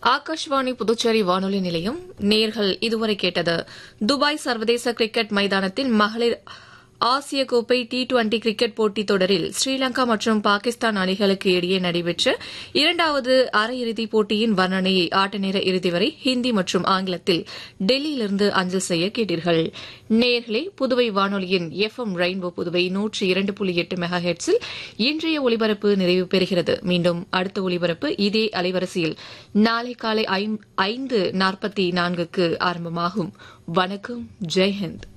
ஆகாஷ்வாணி புதுச்சேரி வானொலி நிலையம் நேர்கள் இதுவரை கேட்டது துபாய் சர்வதேச கிரிக்கெட் மைதானத்தில் மகளிர் ஆசிய கோப்பை டி டுவெண்டி கிரிக்கெட் போட்டித் தொடரில் ஸ்ரீலங்கா மற்றும் பாகிஸ்தான் அணிகளுக்கு இடையே நடைபெற்ற இரண்டாவது அரையிறுதிப் போட்டியின் வர்ணனையை ஆட்ட நேர இறுதி வரை ஹிந்தி மற்றும் ஆங்கிலத்தில் டெல்லியிலிருந்து அஞ்சல் செய்ய கேட்டீர்கள் நேர்களே புதுவை வானொலியின் எஃப் எம் ரெயின்போ புதுவை நூற்றி இரண்டு புள்ளி எட்டு மெகா ஹெட்ஸில் இன்றைய ஒலிபரப்பு நிறைவு பெறுகிறது மீண்டும் அடுத்த ஒலிபரப்பு இதே அலைவரிசையில் நாளை காலை ஐந்து நாற்பத்தி நான்குக்கு ஆரம்பமாகும் வணக்கம் ஜெய்ஹிந்த்